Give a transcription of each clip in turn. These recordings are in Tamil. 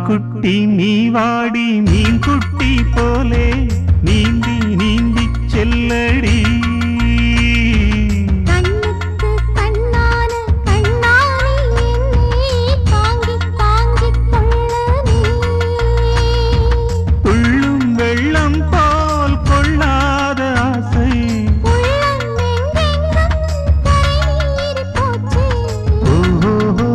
குட்டி நீ வாடி மீன் குட்டி போலே நீந்தி நீந்தி செல்லடி கண்ணுக்கு கண்ணான கண்ணானி என்னை தாங்கி தாங்கிக் கொள்ள நீ உள்ளும் வெள்ளம் போல் கொள்ளாத ஆசை உள்ளம் எங்கெங்கும் கரை போச்சு ஓஹோ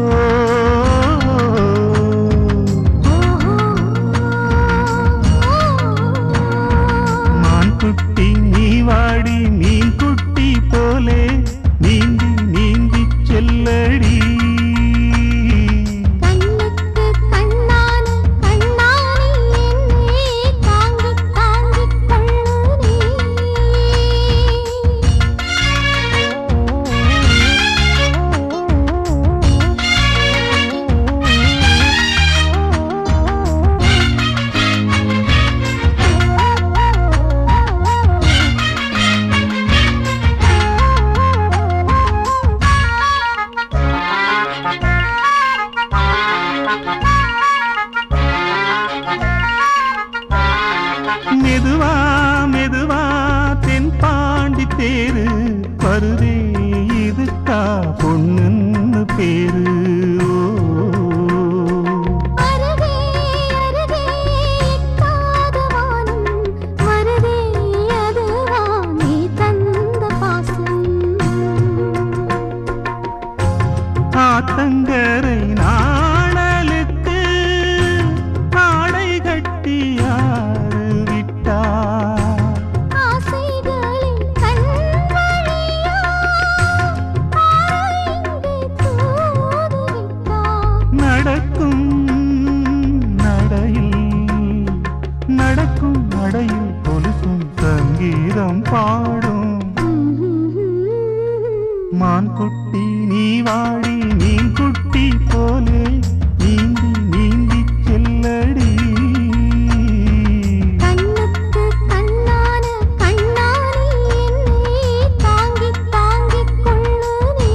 மான் குட்டி நீ வாடி மீன் குட்டி போலே நீந்தி நீந்தி செல்லடி கண்ணுக்கு கண்ணான கண்ணானி என்னை தாங்கி தாங்கிக் கொள்ளு மெதுவா மெதுவா தென்பாண்டி தேரு வருதே இதுக்கா பொண்ணுன்னு பேரு ஓ. அருகே அருகே எட்டாத வானம் வருதே அதுவா நீ தந்த பாசம் ஆத்தங்கரை நாணலுக்கு ஆடை கட்டி யாரு விட்டா ஆசைகளில் கண்வழியா ஆராய்ந்து தூதுவிட்டா நடக்கும் நடையில் நடக்கும் நடையில் கொலுசும் சங்கீதம் பாடும் மான் குட்டி நீ வாடி மீன் குட்டி போலே நீந்தி நீந்தி செல்லடி கண்ணுக்கு கண்ணான கண்ணானி என்னை தாங்கி தாங்கிக் கொள்ளு நீ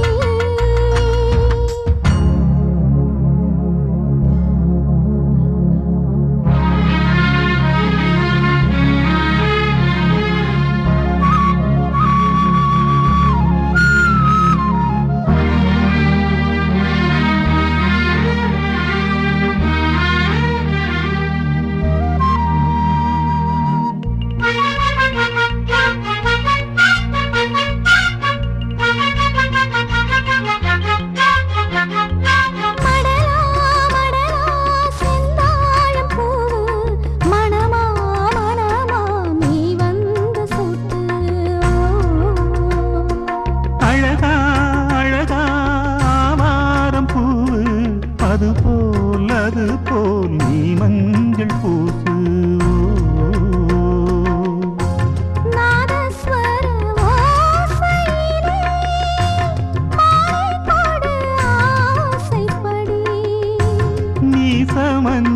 மடலா மடலா செந்தாழம் பூவு மணமா மணமா நீ வந்த சூட்டு அழகா அழகா ஆவாரம் பூவு அது போல் அது போல் நீ மஞ்சள் பூசு நாதஸ்வர ஓசையிலே மாலை போடு ஆசைப்படி நீ சமஞ்ச